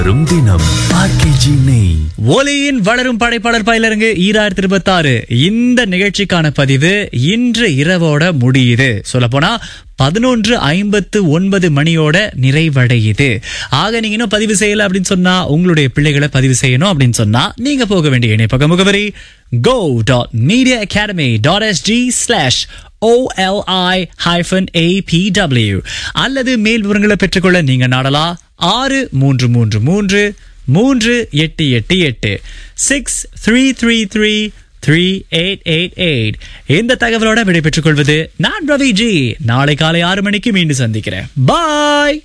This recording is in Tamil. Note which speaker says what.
Speaker 1: வரும் தினம் ஆர்கேஜி நெய்
Speaker 2: ஒலியின் வளரும் படைப்பாளர் பயிலரங்கு ஈராயிரத்தி இருபத்தி ஆறு இந்த நிகழ்ச்சிக்கான பதிவு இன்று இரவோட முடியுது சொல்ல போனா பதினொன்று ஐம்பத்து ஒன்பது மணியோட நிறைவடையுது ஆக நீங்க இன்னும் பதிவு செய்யல அப்படின்னு சொன்னா உங்களுடைய பிள்ளைகளை பதிவு செய்யணும் அப்படின்னு சொன்னா நீங்க போக வேண்டிய இணைப்பக முகவரி go dot media academy dot SG slash OLI hyphen APW அல்லது மேல் விவரங்களை பெற்றுக்கொள்ள நீங்க நாடலாம் ஆறு மூன்று மூன்று மூன்று மூன்று எட்டு எட்டு எட்டு six three three three three eight eight eight இந்த தகவலோட விடை பெற்றுக் கொள்வது நான் ரவி ஜி நாளை காலை ஆறு மணிக்கு மீண்டும் சந்திக்கிறேன் பாய்